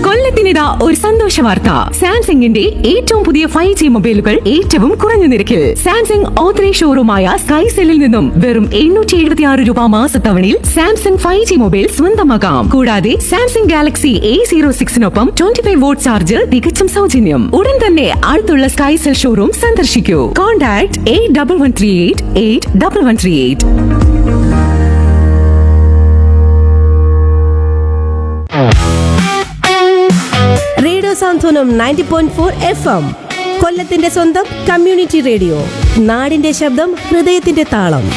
കൊല്ലത്തിനിതാ ഒരു സന്തോഷ വാർത്ത സാംസങ്ങിന്റെ ഏറ്റവും പുതിയ ഫൈവ് ജി മൊബൈലുകൾ ഏറ്റവും കുറഞ്ഞ നിരക്കിൽ സാംസങ് ഓത്രി ഷോറൂമായ സ്കൈസെല്ലിൽ നിന്നും വെറും എണ്ണൂറ്റി എഴുപത്തി ആറ് രൂപ മാസത്തവണയിൽ സാംസങ് ഫൈവ് ജി മൊബൈൽ സ്വന്തമാക്കാം കൂടാതെ സാംസങ് ഗാലക്സി എ സീറോ സിക്സിനൊപ്പം ട്വന്റി ഫൈവ് വോട്ട് ചാർജർ തികച്ചും സൗജന്യം ഉടൻ തന്നെ അടുത്തുള്ള സ്കൈസെൽ ഷോറൂം സന്ദർശിക്കൂ contact eight double one three eight eight double one three eight radio Santhwanam ninety point four F M കൊല്ലത്തിന്റെ സ്വന്തം കമ്മ്യൂണിറ്റി റേഡിയോ നാടിന്റെ ശബ്ദം ഹൃദയത്തിന്റെ താളം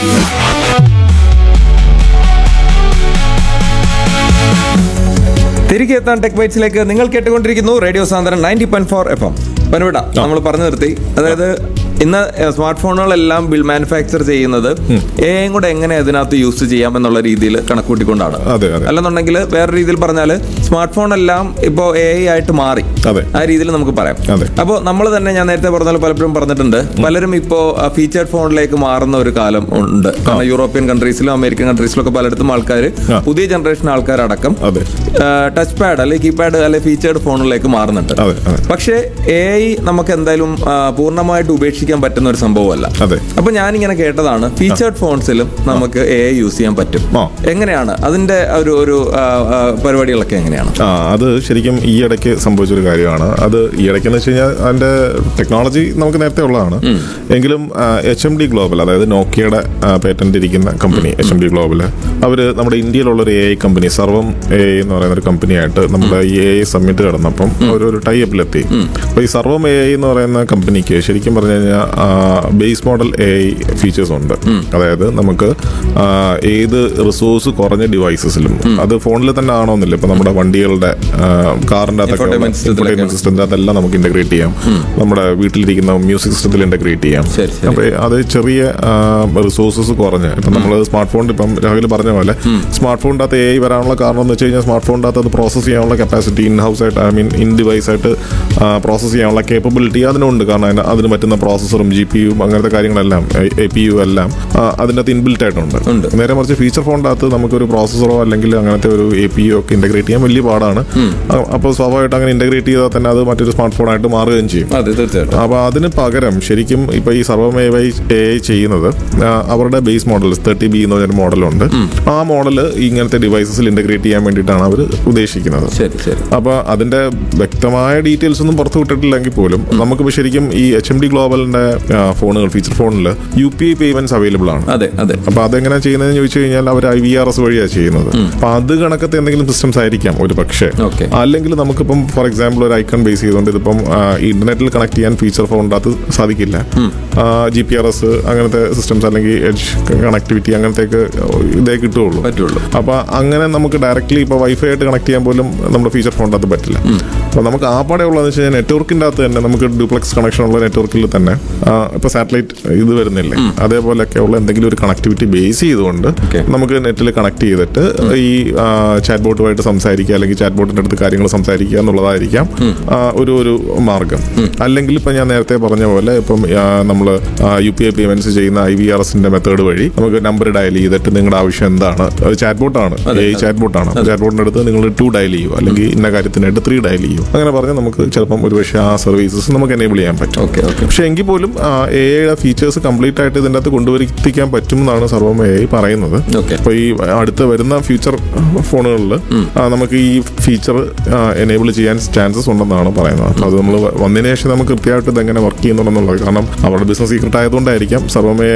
തിരികെ എത്താൻ ടെക് ബൈറ്റ്സിലേക്ക് നിങ്ങൾ കേട്ടുകൊണ്ടിരിക്കുന്നു റേഡിയോ സാന്ദ്രൻ ninety point four F M പനുവിട നമ്മൾ പറഞ്ഞു നിർത്തി അതായത് ഇന്ന് സ്മാർട്ട് ഫോണുകളെല്ലാം ബിൽ മാനുഫാക്ചർ ചെയ്യുന്നത് എയും കൂടെ എങ്ങനെ അതിനകത്ത് യൂസ് ചെയ്യാം എന്നുള്ള രീതിയിൽ കണക്കൂട്ടിക്കൊണ്ടാണ് അതെ, അതെ. അല്ലെന്നുണ്ടെങ്കിൽ വേറെ രീതിയിൽ പറഞ്ഞാൽ സ്മാർട്ട് ഫോൺ എല്ലാം ഇപ്പോൾ എ ആയിട്ട് മാറി അതെ. ആ രീതിയിൽ നമുക്ക് പറയാം അതെ. അപ്പോൾ നമ്മൾ തന്നെ ഞാൻ നേരത്തെ പറഞ്ഞ പലപ്പോഴും പറഞ്ഞിട്ടുണ്ട് പലരും ഇപ്പോൾ ഫീച്ചർഡ് ഫോണിലേക്ക് മാറുന്ന ഒരു കാലം ഉണ്ട് കാരണം യൂറോപ്യൻ കൺട്രീസിലും അമേരിക്കൻ കൺട്രീസിലും ഒക്കെ പലയിടത്തും ആൾക്കാർ ആ. പുതിയ ജനറേഷൻ ആൾക്കാരടക്കം അതെ. ടച്ച് പാഡ് അല്ലെങ്കിൽ കീപാഡ് അല്ലെങ്കിൽ ഫീച്ചേർഡ് ഫോണിലേക്ക് മാറുന്നുണ്ട് അതെ, അതെ. പക്ഷേ എ ഐ നമുക്ക് എന്തായാലും ആ, പൂർണ്ണമായിട്ട് ഉപേക്ഷിക്കാൻ പറ്റുന്ന ഒരു സംഭവമല്ല അതെ. അപ്പൊ ഞാൻ ഇങ്ങനെ കേട്ടതാണ് ഫീച്ചേർഡ് ഫോൺസിലും നമുക്ക് എ ഐ യൂസ് ചെയ്യാൻ പറ്റും ആ. എങ്ങനെയാണ് അതിന്റെ ഒരു ഒരു ആ, ആ, പരിപാടികളൊക്കെ എങ്ങനെയാണ് ആ അത് ശരിക്കും ഈ ഇടയ്ക്ക് സംഭവിച്ചൊരു കാര്യമാണ് അത് ഈ ഇടയ്ക്ക് എന്ന് വെച്ച് കഴിഞ്ഞാൽ അതിന്റെ ടെക്നോളജി നമുക്ക് നേരത്തെ ഉള്ളതാണ് എങ്കിലും എച്ച് എം ഡി ഗ്ലോബൽ അതായത് നോക്കിയയുടെ പേറ്റന്റ് ഇരിക്കുന്ന company H M D global അവര് നമ്മുടെ ഇന്ത്യയിലുള്ള ഒരു A I company Sarvam A I എന്ന് പറയുന്ന ഒരു കമ്പനിയായിട്ട് നമ്മുടെ ഈ എ ഐ സബ്മിറ്റ് കടന്നപ്പം അവർ ഒരു ടൈപ്പിലെത്തി അപ്പൊ ഈ സർവം എ ഐ എന്ന് പറയുന്ന കമ്പനിക്ക് ശരിക്കും പറഞ്ഞു കഴിഞ്ഞാൽ base model A I features ഉണ്ട് അതായത് നമുക്ക് ആ, ഏത് റിസോഴ്സ് കുറഞ്ഞ ഡിവൈസസിലും അത് ഫോണിൽ തന്നെ ആണോന്നില്ല ഇപ്പൊ നമ്മുടെ വണ്ടികളുടെ കാറിന്റെ Infotainment system-ത്തിലൊക്കെ. സിസ്റ്റം അതെല്ലാം നമുക്ക് ഇന്റഗ്രേറ്റ് ചെയ്യാം നമ്മുടെ വീട്ടിലിരിക്കുന്ന മ്യൂസിക് സിസ്റ്റത്തിൽ ഇന്റഗ്രേറ്റ് ചെയ്യാം ശരി, ശരി. അപ്പൊ അത് ചെറിയ റിസോഴ്സസ് കുറഞ്ഞ് ഇപ്പൊ നമ്മൾ സ്മാർട്ട് ഫോൺ ഇപ്പം രാഹുൽ പറഞ്ഞ പോലെ സ്മാർട്ട് ഫോണിന്റെ അകത്ത് എ വരാനുള്ള കാരണം എന്ന് വെച്ച് കഴിഞ്ഞാൽ സ്മാർട്ട് ഫോണിന്റെ അകത്ത് അത് പ്രോസസ് ചെയ്യാനുള്ള കപ്പാസിറ്റി ഇൻ ഹൗസ് ആയിട്ട് ഐ മീൻ ഇൻ ഡിവൈസ് ആയിട്ട് പ്രോസസ് ചെയ്യാനുള്ള കേപ്പബിലിറ്റി അതിനുണ്ട് കാരണം അതിന് അതിന് പറ്റുന്ന പ്രോസസ്സറും ജി പി യും അങ്ങനത്തെ കാര്യങ്ങളെല്ലാം എ പി യു എല്ലാം ആ, അതിന്റെ അകത്ത് ഇൻബിൽറ്റ് ആയിട്ടുണ്ട് ഉണ്ട്. നേരെ മറിച്ച് ഫീച്ചർ ഫോണിന്റെ അകത്ത് നമുക്കൊരു പ്രോസസ്സറോ അല്ലെങ്കിൽ അങ്ങനത്തെ ഒരു എ പി യു ഒക്കെ ഇന്റഗ്രേറ്റ് ചെയ്യാൻ വലിയ പാടാണ് അപ്പോൾ സ്വാഭാവികമായിട്ട് അങ്ങനെ ഇന്റഗ്രേറ്റ് ചെയ്താൽ തന്നെ അത് മറ്റൊരു സ്മാർട്ട് ഫോണായിട്ട് മാറുകയും ചെയ്യും അതെ തീർച്ചയായിട്ടും അപ്പൊ അതിന് പകരം ശരിക്കും ഇപ്പൊ ഈ സർവമേ വൈ എ ചെയ്യുന്നത് ആ, അവരുടെ ബേസ് മോഡൽ തേർട്ടി ബി എന്ന് പറഞ്ഞൊരു മോഡലുണ്ട് ആ മോഡൽ ഇങ്ങനത്തെ ഡിവൈസസിൽ ഇന്റഗ്രേറ്റ് ചെയ്യാൻ വേണ്ടിയിട്ടാണ് അവർ ഉദ്ദേശിക്കുന്നത് ശരി ശരി അപ്പൊ അതിന്റെ വ്യക്തമായ ഡീറ്റെയിൽസ് ഒന്നും പുറത്തു വിട്ടിട്ടില്ലെങ്കിൽ പോലും നമുക്കിപ്പോ ശരിക്കും ഈ എച്ച് എം ഡി ഗ്ലോബലിന്റെ ആ, ഫോണുകൾ ഫീച്ചർ ഫോണിൽ U P I payments available ആണ് അതെ അതെ അപ്പൊ അതെങ്ങനെ ചെയ്യുന്നതെന്ന് ചോദിച്ചു കഴിഞ്ഞാൽ അവർ ഐ വി ആർ എസ് വഴിയാണ് ചെയ്യുന്നത് അപ്പൊ അത് കണക്കത്തെ എന്തെങ്കിലും സിസ്റ്റംസ് ആയിരിക്കാം ഒരു പക്ഷേ Okay. അല്ലെങ്കിൽ നമുക്കിപ്പം ഫോർ എക്സാമ്പിൾ ഒരു ഐക്കൺ ബേസ് ചെയ്തുകൊണ്ട് ഇതിപ്പം ഇന്റർനെറ്റിൽ കണക്ട് ചെയ്യാൻ ഫീച്ചർ ഫോണിൻ്റെ അത് സാധിക്കില്ല ജി പി ആർ എസ് അങ്ങനത്തെ സിസ്റ്റംസ് അല്ലെങ്കിൽ എഡ്ജ് കണക്ടിവിറ്റി അങ്ങനത്തേക്ക് ഇതേ കിട്ടുകയുള്ളൂ പറ്റുള്ളൂ അപ്പൊ അങ്ങനെ നമുക്ക് ഡയറക്റ്റ്ലി ഇപ്പൊ വൈഫൈ ആയിട്ട് കണക്ട് ചെയ്യാൻ പോലും നമ്മുടെ ഫീച്ചർ ഫോണിൻ്റെ അത് പറ്റില്ല അപ്പൊ നമുക്ക് ആ പാടെ ഉള്ളതെന്ന് വെച്ച് കഴിഞ്ഞാൽ നെറ്റ്വർക്കിന്റെ അകത്ത് തന്നെ നമുക്ക് ഡ്യൂപ്ലക്സ് കണക്ഷൻ ഉള്ള നെറ്റ്വർക്കിൽ തന്നെ ആ, ഇപ്പൊ സാറ്റലൈറ്റ് ഇത് വരുന്നില്ലേ അതേപോലെയൊക്കെ ഉള്ള എന്തെങ്കിലും ഒരു കണക്ടിവിറ്റി ബേസ് ചെയ്തുകൊണ്ട് Okay. നമുക്ക് നെറ്റിൽ കണക്ട് ചെയ്തിട്ട് ഈ ചാറ്റ് ബോട്ടുമായിട്ട് സംസാരിക്കുക അല്ലെങ്കിൽ ചാറ്റ് ബോട്ടിന്റെ അടുത്ത് കാര്യങ്ങൾ സംസാരിക്കുക എന്നുള്ളതായിരിക്കാം ആ, ഒരു ഒരു മാർഗം അല്ലെങ്കിൽ ഇപ്പൊ ഞാൻ നേരത്തെ പറഞ്ഞ പോലെ ഇപ്പം നമ്മൾ യു പി ഐ പേയ്മെന്റ്സ് ചെയ്യുന്ന ഐ വി ആർ എസിന്റെ മെത്തേഡ് വഴി നമുക്ക് നമ്പർ ഡയൽ ചെയ്തിട്ട് നിങ്ങളുടെ ആവശ്യം എന്താണ് അത് ചാറ്റ് ബോട്ടാണ് ഈ ചാറ്റ് ബോട്ടാണ് ചാറ്റ് ബോട്ടിന്റെ അടുത്ത് നിങ്ങൾ ടു ഡയൽ ചെയ്യൂ അല്ലെങ്കിൽ ഇന്ന കാര്യത്തിനായിട്ട് ത്രീ ഡയൽ ചെയ്യൂ അങ്ങനെ പറഞ്ഞാൽ നമുക്ക് ചിലപ്പം ഒരു പക്ഷേ ആ സർവീസസ് നമുക്ക് എനേബിൾ ചെയ്യാൻ പറ്റും ഓക്കെ ഓക്കെ പക്ഷെ എങ്കിൽ പോലും എ ഐയുടെ ഫീച്ചേഴ്സ് കംപ്ലീറ്റ് ആയിട്ട് ഇതിന്റെ അകത്ത് കൊണ്ടുവരുത്തിക്കാൻ പറ്റും എന്നാണ് സർവം എ ഐ പറയുന്നത് Okay. അപ്പൊ ഈ അടുത്ത് വരുന്ന ഫ്യൂച്ചർ ഫോണുകളിൽ നമുക്ക് ഈ ഫീച്ചർ എനേബിൾ ചെയ്യാൻ ചാൻസസ് ഉണ്ടെന്നാണ് പറയുന്നത് അപ്പൊ അത് നമ്മൾ വന്നതിന് ശേഷം നമുക്ക് കൃത്യമായിട്ട് ഇത് എങ്ങനെ വർക്ക് ചെയ്യുന്നുണ്ടെന്നുള്ളത് കാരണം അവരുടെ ബിസിനസ് സീക്രട്ട് ആയതുകൊണ്ടായിരിക്കാം സർവമേ